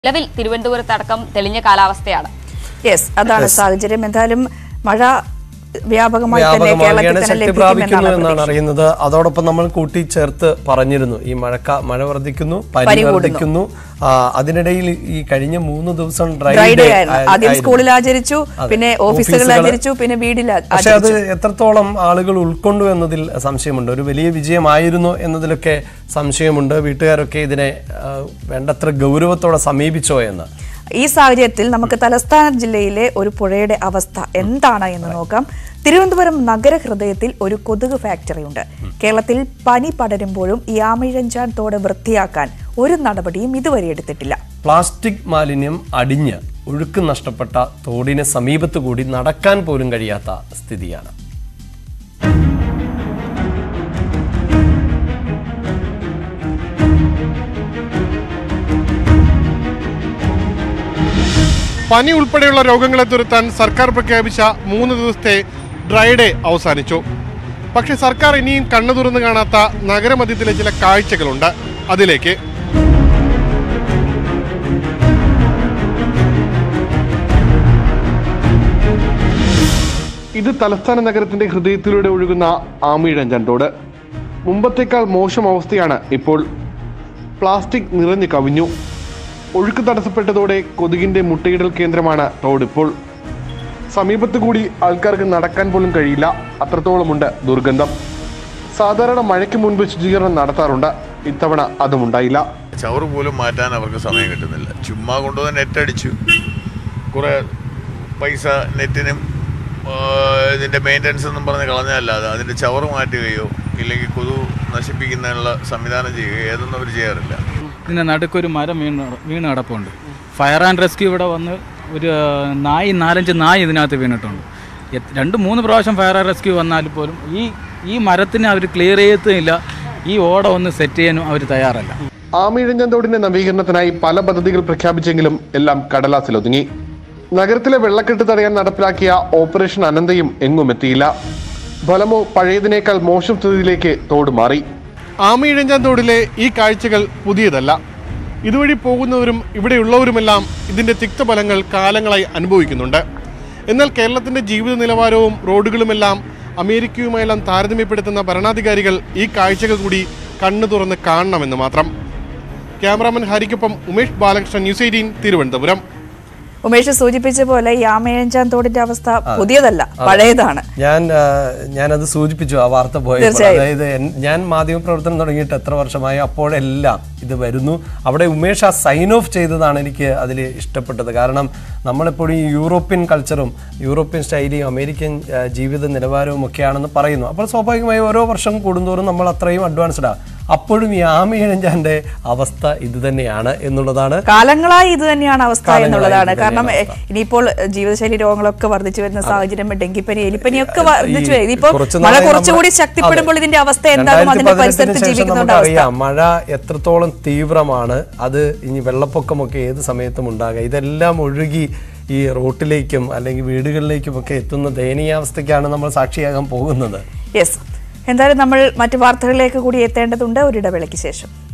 നിലവിൽ തിരുവനന്തപുരത്തടക്കം തെളിഞ്ഞ കാലാവസ്ഥയാണ് യെസ് അതാണ് സാഹചര്യം എന്തായാലും മഴ വ്യാപകമായി തന്നെ വ്യാപകമാവുകയാണ് കേരളത്തിൽ തന്നെ ശക്തി പ്രാപിക്കുന്നു ലഭിക്കുമെന്നാണ് എന്നാണ് അറിയുന്നത് അതോടൊപ്പം നമ്മൾ കൂട്ടിച്ചേർത്ത് പറഞ്ഞിരുന്നു ഈ മഴക്ക മഴ വർദ്ധിക്കുന്നു പനി പനി കൂടുന്നു. വർദ്ധിക്കുന്നു ആ, അതിനിടയിൽ ഈ കഴിഞ്ഞ മൂന്ന് ദിവസം ഡ്രൈ ഡ്രൈ ഡേ ഡേ ആയിരുന്നു ആയി- ആദ്യം ആയിരുന്നു. സ്കൂളിൽ ആചരിച്ചു പിന്നെ ഓഫീസുകളിൽ ഓഫീസുകള് ആചരിച്ചു പിന്നെ വീട്ടിൽ ആ- പക്ഷെ അത് എത്രത്തോളം ആളുകൾ ഉൾക്കൊണ്ടു എന്നതിൽ സംശയമുണ്ട് ഒരു വലിയ വിജയമായിരുന്നു എന്നതിലൊക്കെ സംശയമുണ്ട് വീട്ടുകാരൊക്കെ ഇതിനെ ആ, വേണ്ടത്ര ഗൗരവത്തോടെ സമീപിച്ചോ എന്ന് ഈ സാഹചര്യത്തിൽ നമുക്ക് തലസ്ഥാന ജില്ലയിലെ ഒരു പുഴയുടെ അവസ്ഥ എന്താണ് എന്ന് നോക്കാം തിരുവനന്തപുരം നഗരഹൃദയത്തിൽ ഒരു കൊതുക് ഫാക്ടറി ഉണ്ട് കേരളത്തിൽ പനി പടരുമ്പോഴും ഈ ആമിഴഞ്ചാൻ തോട് വൃത്തിയാക്കാൻ ഒരു നടപടിയും ഇതുവരെ എടുത്തിട്ടില്ല പ്ലാസ്റ്റിക് മാലിന്യം അടിഞ്ഞ് ഒഴുക്ക് നഷ്ടപ്പെട്ട തോടിന് സമീപത്ത് കൂടി നടക്കാൻ പോലും കഴിയാത്ത സ്ഥിതിയാണ് പനി ഉൾപ്പെടെയുള്ള രോഗങ്ങളെ തുരത്താൻ സർക്കാർ പ്രഖ്യാപിച്ച മൂന്ന് ദിവസത്തെ ഡ്രൈ ഡേ അവസാനിച്ചു പക്ഷെ സർക്കാർ ഇനിയും കണ്ണു തുറന്നു കാണാത്ത നഗരമധ്യത്തിലെ ചില കാഴ്ചകളുണ്ട് അതിലേക്ക് ഇത് തലസ്ഥാന നഗരത്തിന്റെ ഹൃദയത്തിലൂടെ ഒഴുകുന്ന ആമീഴഞ്ചൻ തോട് മുമ്പത്തേക്കാൾ മോശം അവസ്ഥയാണ് ഇപ്പോൾ പ്ലാസ്റ്റിക് നിറഞ്ഞു കവിഞ്ഞു ഒഴുക്ക് തടസ്സപ്പെട്ടതോടെ കൊതുകിന്റെ മുട്ടയിടൽ കേന്ദ്രമാണ് തോടിപ്പോൾ സമീപത്ത് കൂടി ആൾക്കാർക്ക് നടക്കാൻ പോലും കഴിയില്ല അത്രത്തോളമുണ്ട് ദുർഗന്ധം സാധാരണ മഴയ്ക്ക് മുൻപ് ശുചീകരണം നടത്താറുണ്ട് ഇത്തവണ അതും ഉണ്ടായില്ല ചവറ് പോലും മാറ്റാൻ അവർക്ക് സമയം കിട്ടുന്നില്ല ചുമ്മാ കൊണ്ടുവന്ന് നെറ്റ് അടിച്ചു കുറേ പൈസ നെറ്റിനും ആ, ഇതിൻ്റെ മെയിൻ്റനൻസ് എന്നും പറഞ്ഞ് കളഞ്ഞല്ലാതെ അതിൻ്റെ ചവറ് മാറ്റുകയോ ഇല്ലെങ്കിൽ കൊതു നശിപ്പിക്കുന്നതിനുള്ള സംവിധാനം ചെയ്യുകയോ ഏതൊന്നും അവർ ചെയ്യാറില്ല ഇതിൻ്റെ നടുക്കൊരു മരം വീണ് വീണ് കിടപ്പുണ്ട് ഫയർ ആൻഡ് റെസ്ക്യൂ ഇവിടെ വന്ന് ഒരു നായി നാലഞ്ച് നായി ഇതിനകത്ത് വീണിട്ടുണ്ട് എത്- രണ്ട് മൂന്ന് പ്രാവശ്യം ഫയർ ആൻഡ് റെസ്ക്യൂ വന്നാൽ പോലും ഈ ഈ മരത്തിന് അവർ ക്ലിയർ ചെയ്യത്തുമില്ല ഈ ഓട ഒന്ന് സെറ്റ് ചെയ്യാനും അവർ തയ്യാറല്ല ആമിഴഞ്ചൻ തോടിന്റെ നവീകരണത്തിനായി പല പദ്ധതികൾ പ്രഖ്യാപിച്ചെങ്കിലും എല്ലാം കടലാസിലൊതുങ്ങി നഗരത്തിലെ വെള്ളക്കെട്ട് തടയാൻ നടപ്പിലാക്കിയ ഓപ്പറേഷൻ അനന്തയും എങ്ങും എത്തിയില്ല ഫലമോ പഴയതിനേക്കാൾ മോശം സ്ഥിതിയിലേക്ക് തോട് മാറി ആമിഴഞ്ചാൻ തോടിലെ ഈ കാഴ്ചകൾ പുതിയതല്ല ഇതുവഴി പോകുന്നവരും ഇവിടെയുള്ളവരുമെല്ലാം ഇതിന്റെ തിക്തഫലങ്ങൾ കാലങ്ങളായി അനുഭവിക്കുന്നുണ്ട് എന്നാൽ കേരളത്തിന്റെ ജീവിത നിലവാരവും റോഡുകളുമെല്ലാം അമേരിക്കയുമായെല്ലാം താരതമ്യപ്പെടുത്തുന്ന ഭരണാധികാരികൾ ഈ കാഴ്ചകൾ കൂടി കണ്ണു തുറന്ന് കാണണമെന്ന് മാത്രം ക്യാമറാമാൻ ഹരിക്കൊപ്പം ഉമേഷ് ബാലകൃഷ്ണൻ ന്യൂസ് എയ്റ്റീൻ തിരുവനന്തപുരം ഉമേഷ് സൂചിപ്പിച്ച പോലെ ഈ ആമയഞ്ചാൻ തോടിന്റെ അവസ്ഥ പുതിയതല്ല പഴയതാണ് ഞാൻ ആ, ഞാനത് സൂചിപ്പിച്ചു ആ വാർത്ത പോയപ്പോൾ തീർച്ചയായും. അതായത് എൻ- ഞാൻ മാധ്യമപ്രവർത്തനം തുടങ്ങിയിട്ട് എത്ര വർഷമായി അപ്പോഴെല്ലാം ഇത് വരുന്നു അവിടെ ഉമേഷ് ആ സൈൻ ഓഫ് ചെയ്തതാണ് എനിക്ക് അതിൽ ഇഷ്ടപ്പെട്ടത് കാരണം നമ്മളെപ്പോഴും ഈ യൂറോപ്യൻ കൾച്ചറും യൂറോപ്യൻ ശൈലിയും അമേരിക്കൻ ആ, ജീവിത നിലവാരവും ഒക്കെയാണെന്ന് പറയുന്നു അപ്പോൾ സ്വാഭാവികമായി ഓരോ വർഷം കൂടുന്തോറും നമ്മൾ അത്രയും അഡ്വാൻസ്ഡാണ് അപ്പോഴും ഈ ആമയിഴഞ്ചാന്റെ അവസ്ഥ ഇത് തന്നെയാണ് എന്നുള്ളതാണ് കാലങ്ങളായി ഇത് തന്നെയാണ് അവസ്ഥ കാലങ്ങളായി എന്നുള്ളതാണ് ഇത് കാരണം തന്നെയാണ് എ, ഇനിയിപ്പോൾ ജീവിതശൈലി രോഗങ്ങളൊക്കെ വർദ്ധിച്ചു വരുന്ന സാഹചര്യം ഡെങ്കിപ്പനി എലിപ്പനിയൊക്കെ ഈ വർദ്ധിച്ചു വരും ഇനിയിപ്പോൾ കുറച്ച് മഴ നാളായി കുറച്ചുകൂടി നമ്മൾ- ശക്തിപ്പെടുമ്പോൾ അതെ. ഇതിന്റെ അവസ്ഥ എന്താകും അതിന്റെ 2018 പരിസരത്ത് ശേഷം ജീവിക്കുന്നവരുടെ അവസ്ഥ നമുക്കറിയാം മഴ എത്രത്തോളം തീവ്രമാണ് അത് ഇനി വെള്ളപ്പൊക്കമൊക്കെ ഏത് സമയത്തും ഉണ്ടാകുക ഇതെല്ലാം ഒഴുകി ഈ റോട്ടിലേക്കും അല്ലെങ്കിൽ വീടുകളിലേക്കും ഒക്കെ എത്തുന്ന ദയനീയാവസ്ഥയ്ക്കാണ് നമ്മൾ സാക്ഷിയാകാൻ പോകുന്നത് യെസ് എന്തായാലും നമ്മൾ മറ്റു വാർത്തകളിലേക്ക് കൂടി എത്തേണ്ടതുണ്ട് ഒരിടവേളയ്ക്ക് ശേഷം